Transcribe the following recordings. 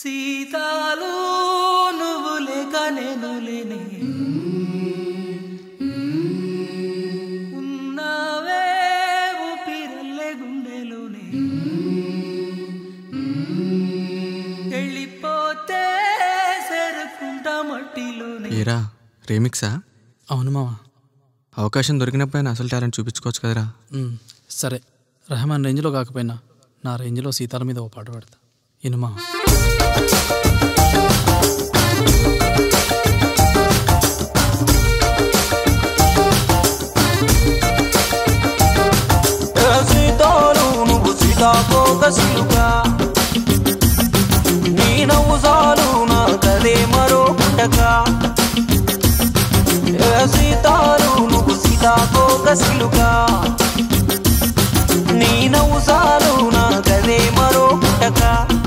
సీతాలు నువ్వు లేక నేను లేనే ఉన్నావే ఊపిరల్లే గుండెలోనే వెళ్ళిపోతే సరుకుంటా మట్టిలోనే ఏరా రీమిక్సా అవును మావా అవకాశం దొరికినప్పుడైనా అసలు టాలెంట్ చూపించుకోవచ్చు కదరా ఉమ్, సరే రెహమాన్ రేంజ్లో కాకపోయినా నా రేంజ్లో సీతాల మీద ఓ పాట పాడతా ఇను మావా సీతాలు నువ్వు సీతాకోక సిలుగా నీ నవ్వు చాలు నా కదే మరో పుట్టక ఏ సీతాలు నువ్వు సీతాకోక సిలుగా నీ నవ్వు చాలు నా కదే మరో పుట్టక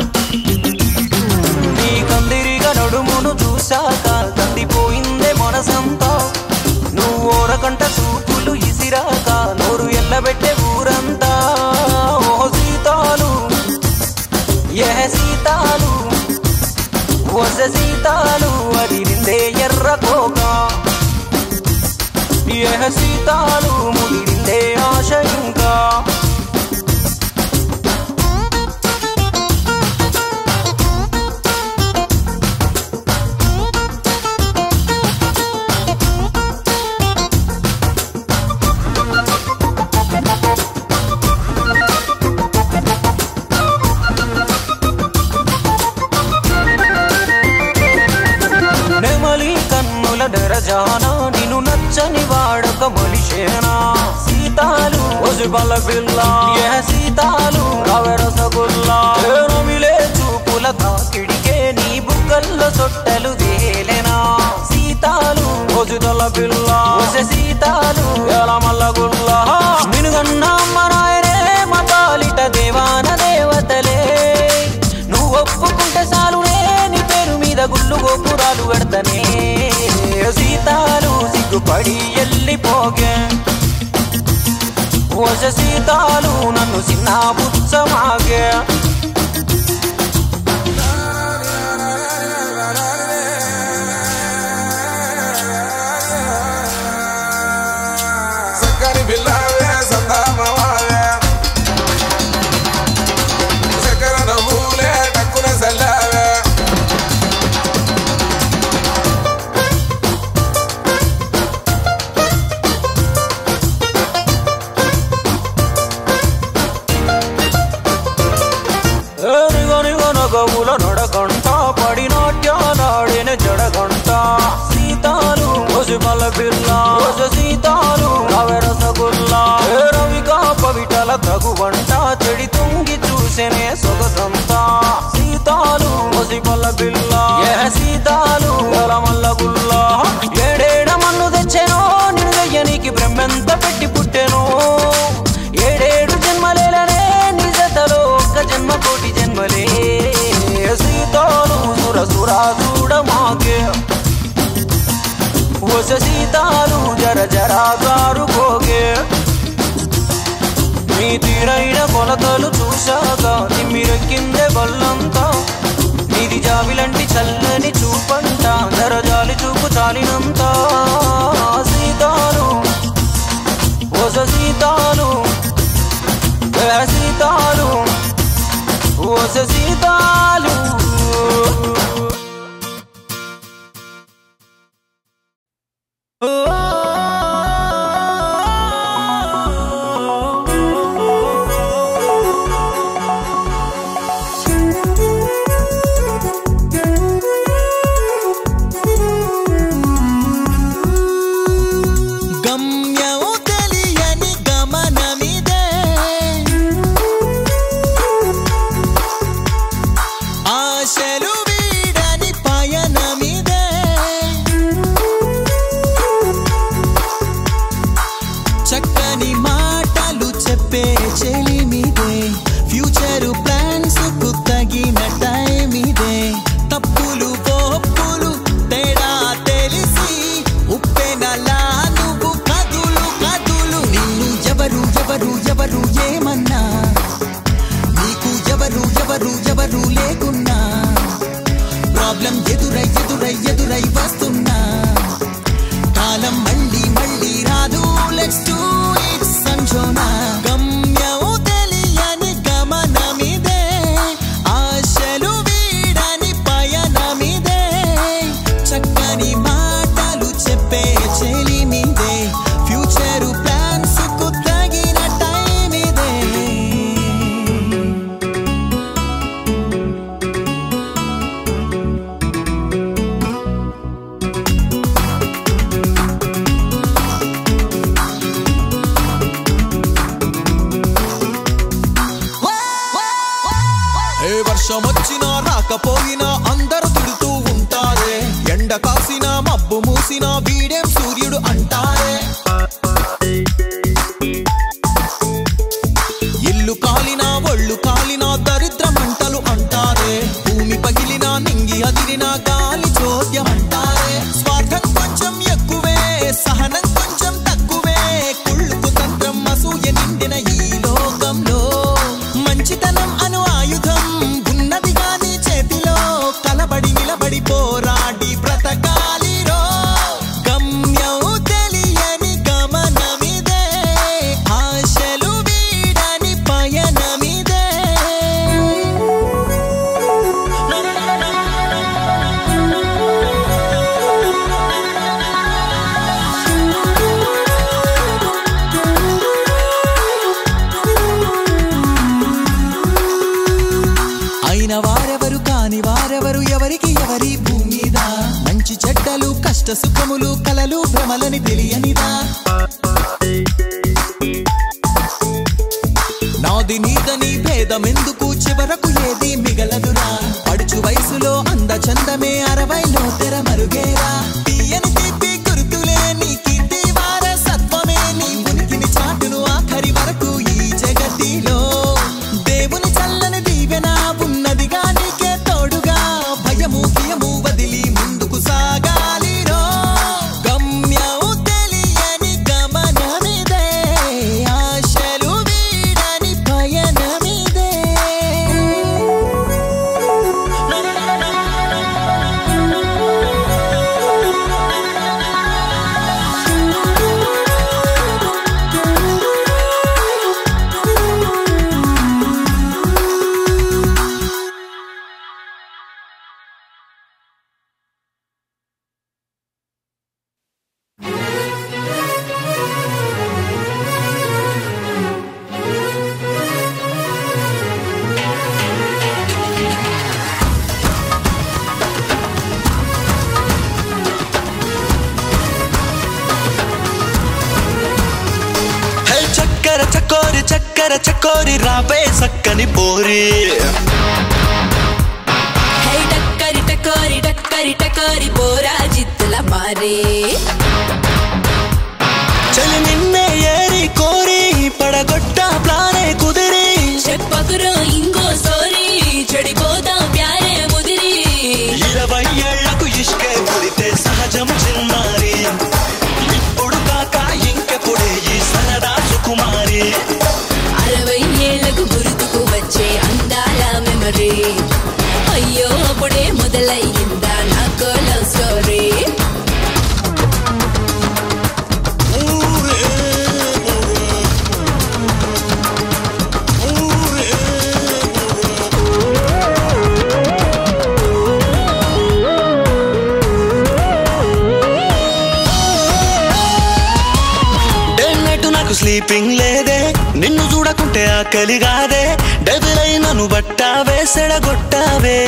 నీ కందిరిగా నడుమును చూశాక కందిపోయిందే మనసంతా నువ్వు ఓరకంట చూపులు ఇసిరాక నోరు ఎల్లబెట్టే ఊరంతా ఓ సీతాలు ఏ సీతాలు వస సీతాలు అది నిందే ఎర్ర కోక ఏ సీతాలు ముదిరిందే ఆశ ఇంకా నెమలి కన్నుల దరజానా నిన్ను నచ్చని వాడొక మనిషేనా సీతాలు ఒజుబల పిల్ల ఏ సీతాలు రవరసగుల్లా నమిలే చూపుల తాకిడికే నీ బుగ్గల్లో సొట్టలు వేలెనా సీతాలు ఒజుదల పిల్ల ఒస సీతాలు ఎలమల్ల గుల్లా మినుగన్న అమ్మ నాయనే మతాలిట దేవాన దేవతలే నువ్వు ఒప్పుకుంటే చాలునే నీ పేరు మీద గుళ్ళు గోపురాలు పెడతనే సీతాలు సిగ్గుపడి ఎల్లిపోగే వస సీతాలు నన్ను చిన్న బుచ్చమాగే సక్కని పిల్లవే సందామవావే చక్కెర నవ్వులే టక్కున చల్లావే గవుల నడకంట పడి నాట్యాలాడిన జడగంట సీతాలు పసుపల పిల్ల రోజు సీతాలు రవ రసగుల్లా ఏ రవిగా పవిటల తగువంట చెడి తుంగి చూసెనే సొగసంతా సీతాలు పసిపల్ల పిల్ల ఏ సీతాలు ఎలమల్ల గుల్లా ఏడేడ మన్ను తెచ్చెనో నిన్ను వెయ్యనికి బ్రహ్మెంత పెట్టి పుట్టెను ఏడేడు జన్మలేలనే నిజతలో ఒక్క జన్మ కోటి జన్మలే సీతాలు సుర సురా చూడమాకే వస సీతాలు జర జరా జారుకోగే మీ తీరైన కొలతలు చూశాక తిమ్మిరెక్కిందే బల్లంతా నీది జాబిలంటి చల్లని చూపంట జరజాలి చూపు చాలినంత సీతాలు వస సీతాలు ఏ సీతాలు వస సీతాలు గమ్యము తెలియని గమనమిదే ఆశలు వీడని పయనమిదే చక్కని మాటలు చెప్పే చెలిమిదే ఫ్యూచర్ ప్లాన్స్ కు తగిన టైం ఇదే తప్పులు ఒప్పులు తేడా తెలిసి ఉప్పెనలా నువ్వు కదులు కదులు నిన్ను ఎవరు ఎవరు ఎవరు ఏమన్నా నీకు ఎవరు ఎవరు ఎవరు లేకున్నా ప్రాబ్లం ఎదురై ఎదురై ఎదురై వస్తున్నా కాలం మళ్ళీ మళ్ళీ రాదు లెట్స్ డూ ఇట్ సంజోనా గమ్యం తెలియని గమనమిదే ఆశలు వీడని పయనమిదే చక్కని మాటలు చెప్పే చెలిమిదే ఫ్యూచర్ ప్లాన్స్ కు తగిన టైం ఇదే ఏ వర్షం వచ్చినా రాకపోయినా అందరూ తిడుతూ ఉంటారే ఎండ కాసినా మబ్బు మూసినా వీడేం సూర్యుడు అంటారే ఇల్లు కాలినా ఒళ్ళు కాలినా దరిద్ర మంటలు అంటారే భూమి పగిలినా నింగి అదిరినా గాలి చోద్యం అంటారే స్వార్థం కొంచెం ఎక్కువే సహనం కొంచెం తక్కువే కుళ్ళుకు తంత్రం అసూయ నిండిన ఈ లోకంలో మంచితనం అను ఆయుధం ఉన్నది గాని చేతిలో కలబడి నిలబడి పోరాడి బ్రతకాలిరో గమ్యం తెలియని గమనమిదే ఆశలు వీడని పయనమిదే అయిన వారెవరు కాని వారెవరు ఎవరికి ఎవరి భూమిదా మంచి చెడ్డలు కష్ట సుఖములు కలలు భ్రమలని తెలియనిదా నాది నీదని భేదమెందుకు చివరకు ఏది మిగలదురా పడుచు వయసులో అంద చందమే అరవైలో తెర మరుగేరా తీయని తీపి గుర్తులే నీ కీర్తి వారసత్వమే నీ ఉనికిని చాటును ఆఖరి వరకు ఈ జగతిలో దేవుని చల్లని దీవెన ఉన్నదిగా నీకే తోడుగా భయము భయము వదిలి ముందుకు సాగాలిరో గమ్యం తెలియని గమనమిదే ఆశలు వీడని పయనమిదే హే చక్కర చకోరి చక్కర చకోరి రావే సక్కని పోరి హై టక్కరి టకోరి టక్కరి టకోరి పోరా జిత్తుల మారే చలి నిన్నే ఏరి కోరి పడగొట్ట ప్లానే కుదిరి చెప్పకురో ఇంకో సోరీ చెడిపోతాం ప్యారే ముదిరి ఇరవై ఏళ్లకు ఇష్కే పుడితే సహజం చిన్నారి ఇప్పుడు కాక ఇంకెప్పుడే ఈ సరదా సుకుమారి అరవై ఏళ్లకు గుర్తుకు వచ్చే అందాల మెమరీ అయ్యో అప్పుడే మొదలయ్యిందా నాకు లవ్ స్టోరీ డే నైట్ నాకు స్లీపింగ్ లేదే నిన్ను చూడకుంటే ఆకలి కాదే డెవిలై నన్ను బట్టావే సెడగొట్టావే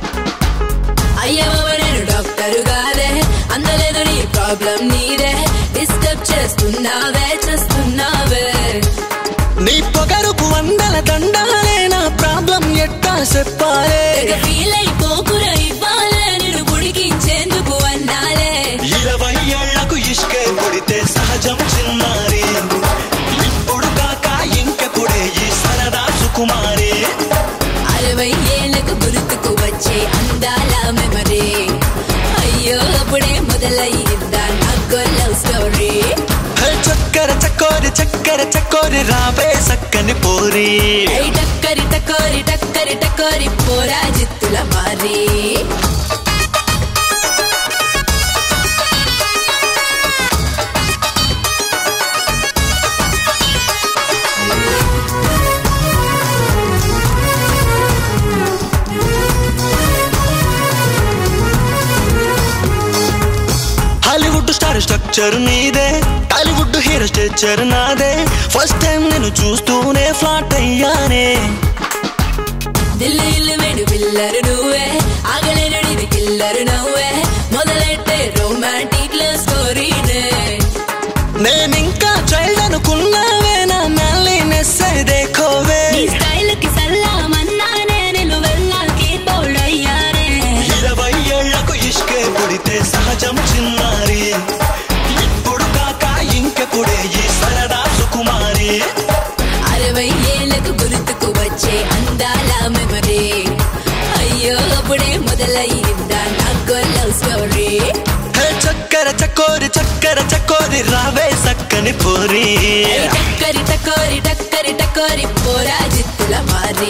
అయ్యవ నేను డాక్టర్ గారే అందలేదు నీ ప్రాబ్లం నీదే డిస్టర్బ్ చేస్తున్నావే చేస్తున్నావే నీ పొగరుకు వందల దండాలే నా ప్రాబ్లం ఎట్టా చెప్పాలే తెగ ఫీల్ అయిపోకురా ఇవ్వాలే నేను పుడికించేందుకు అన్నాలే ఇరవై ఏళ్లకు ఇష్కే పుడితే సహజం చిన్నారి ఇప్పుడు కాక ఇంకెప్పుడే ఈ సరదా సుకుమారి అరవై ఏళ్లకు గుర్తుకు వచ్చే అందాల మెమరీ అయ్యో అప్పుడే మొదలయ్యిందా నాకు లవ్ స్టోరీ హే చక్కర చక్కోరి చక్కర చక్కోరి రావే సక్కని పోరి ఐ టక్కరి టకోరి టక్కరి టకోరి పోరా జిత్తుల మారి నేచర్ నీదే టాలీవుడ్ హీరో స్టేచర్ నాదే ఫస్ట్ టైం నేను చూస్తూనే ఫ్లాట్ అయ్యానే దిల్లు ఇల్లు వేడు పిల్లరు నువ్వే ఆగలేను ఇది కిల్లరు నువ్వే మొదలెట్టే రొమాంటిక్ లవ్ స్టోరీనే నేనింకా చైల్డ్ అనుకున్నావే నా మ్యాలీనెస్ దేఖోవే నీ స్టైల్ కి సల్లామన్నానే నేను వెళ్ళాకి తోడయ్యానే ఇరవై ఏళ్లకు ఇష్కే పుడితే సహజం చిన్నారి ఇప్పుడు కాక ఇంకెప్పుడే ఈ సరదా సుకుమారి అరవై ఏళ్ళకు గుర్తుకు వచ్చే అందాల మెమరీ అయ్యో అప్పుడే మొదలయ్యిందా నాకు లవ్ స్టోరీ హే చక్కర చకోరి చక్కర చకోరి రావే సక్కని పోరి టక్కరి టకోరి టక్కరి టకోరి పోరా జిత్తుల మారి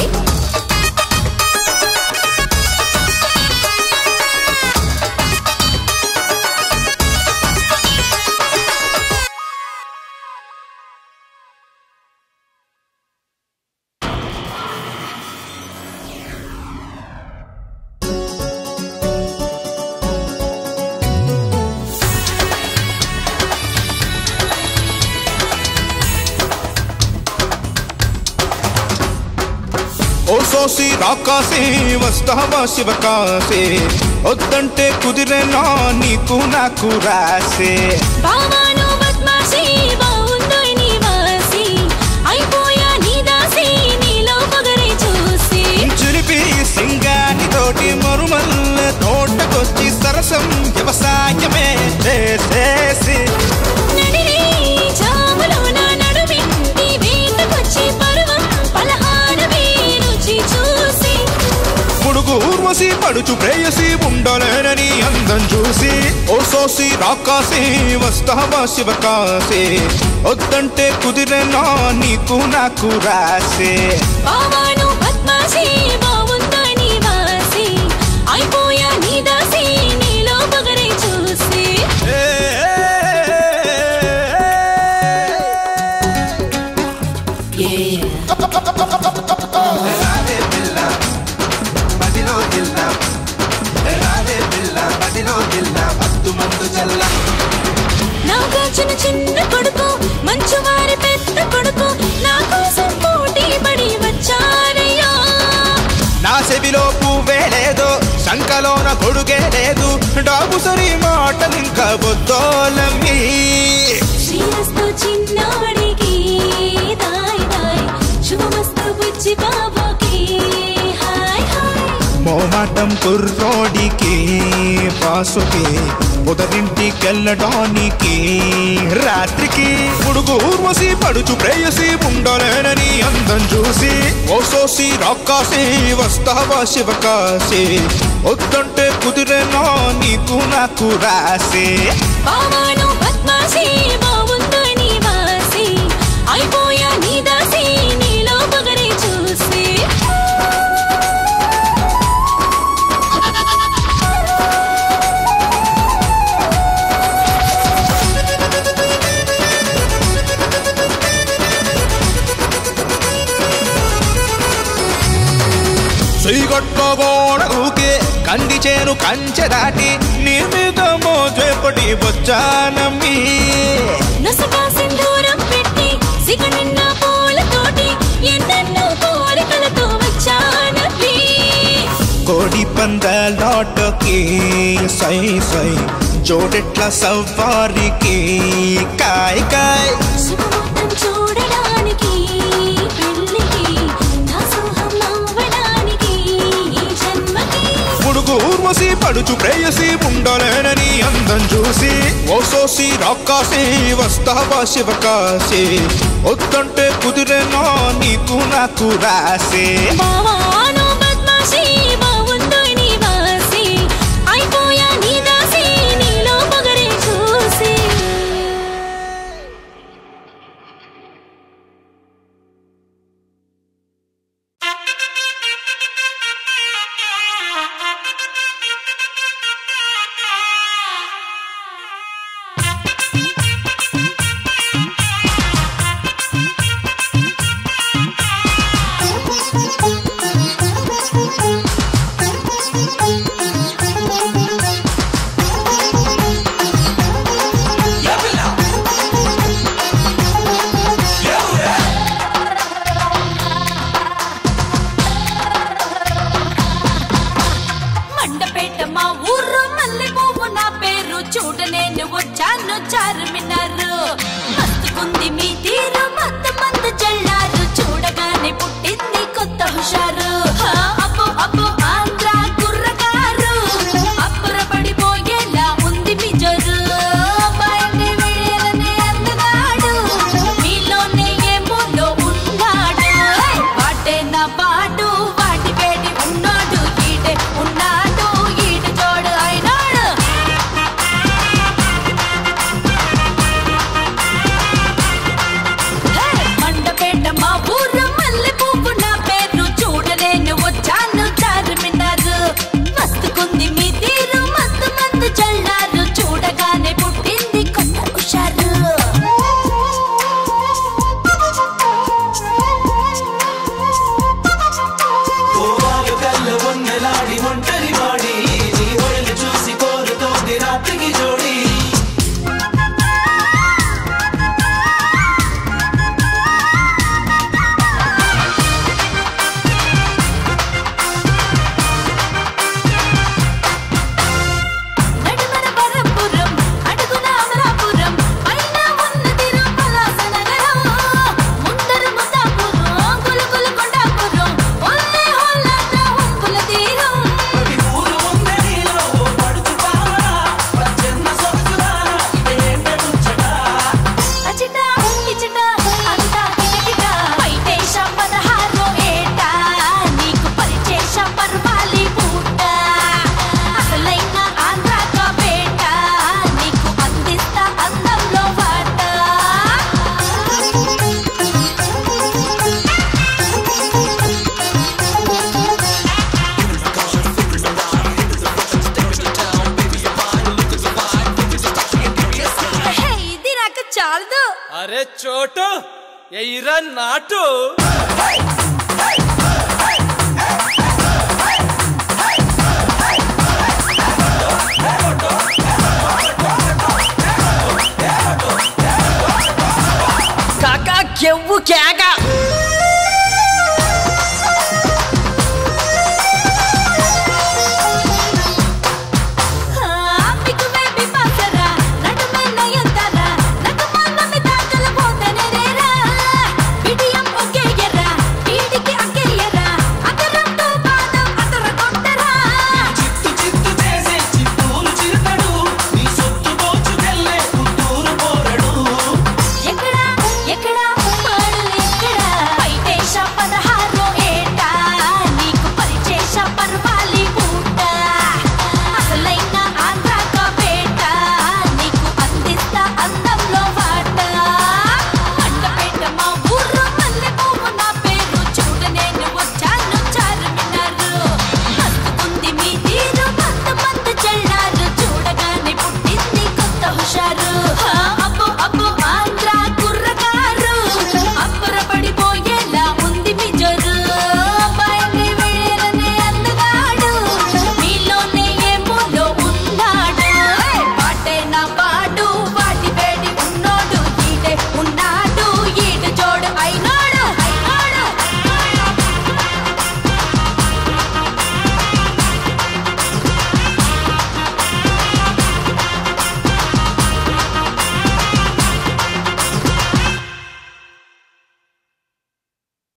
ఓ సోసి రాకాసి వస్తావా శివకాసి వద్దంటే కుదిరేనా నీకు నాకు రాసే బావాను బద్మాసి బావుందో నీ వాసి అయిపోయా నీ దాసి నీలో పొగరే చూసి చిలిపి సింగాని తోటి మరుమల్ల తోటకొచ్చి సరసం వ్యవసాయమే చేసేసి నడిరే జాములో నా నడుమింటి వేటకొచ్చి పరువం పలహారమే రుచి చూసి పుడుగు ఊర్వశి పడుచు ప్రేయసి ఉండలేనని అందం చూసి ఓ సోసి రాకాసి వస్తావా శివకాసి వద్దంటే కుదిరేనా నీకు నాకు రాసే బావాను బద్మాసి బావుందో నీ వాసి అయిపోయా నీ దాసి నీలో పొగరే చూసి నాకు చిన్న చిన్న కొడుకు మంచు వారి పెద్ద కొడుకు నా కోసం పోటీ పడి వచ్చారయ్యా నా చెవిలో పువ్వే లేదు శంకలోన కొడుకే లేదు డాబు సరి మాటలింక బొద్దోలమ్మి శ్రీరస్తు చిన్నోడికి దాయ్ దాయ్ శుభమస్తు బుజ్జి బాబుకి హాయ్ హాయ్ మోమాటం కుర్రోడికి పాసుకి ఉదరింటికెళ్ళడానికి రాత్రికి ఉడుగు ఊర్వశి పడుచు ప్రేయసి ఉండలేనని అందం చూసి ఓ సోసి రాకాసి వస్తావా శివకాసి వద్దంటే కుదిరేనా నీకు నాకు రాసే బావాను బద్మాసి బావుందో నీ వాసి అయిపోయా నీ దాసి నీలో పొగరే చూసి శ్రీగొట్టో గోడ ఊకే కంది చేను కంచె దాటి నీ మీద మోజేపడి వచ్చానమ్మీ నసక సింధూరం పెట్టి సిగ నిన్న పూలతోటి ఎన్నెన్నో కోరికలతో వచ్చానవి కోడి పందలాటకి సై సై జోడెట్ల సవ్వారికి కాయ్ కాయ్ శుభముహూర్తం చూడడానికి పెళ్ళికి దాసోహం అవ్వడానికి ఈ జన్మకి ఉడుగు ఊర్వశి పడుచు ప్రేయసి ఉండలేనని అందం చూసి ఓ సోసి రాకాసి వస్తావా శివకాసి వద్దంటే కుదిరేనా నీకు నాకు రాసే బావాను బద్మాసి బావుందో నీ వాసి అయిపోయా నీ దాసి నీలో పొగరే చూసి ఎయిరా నాటు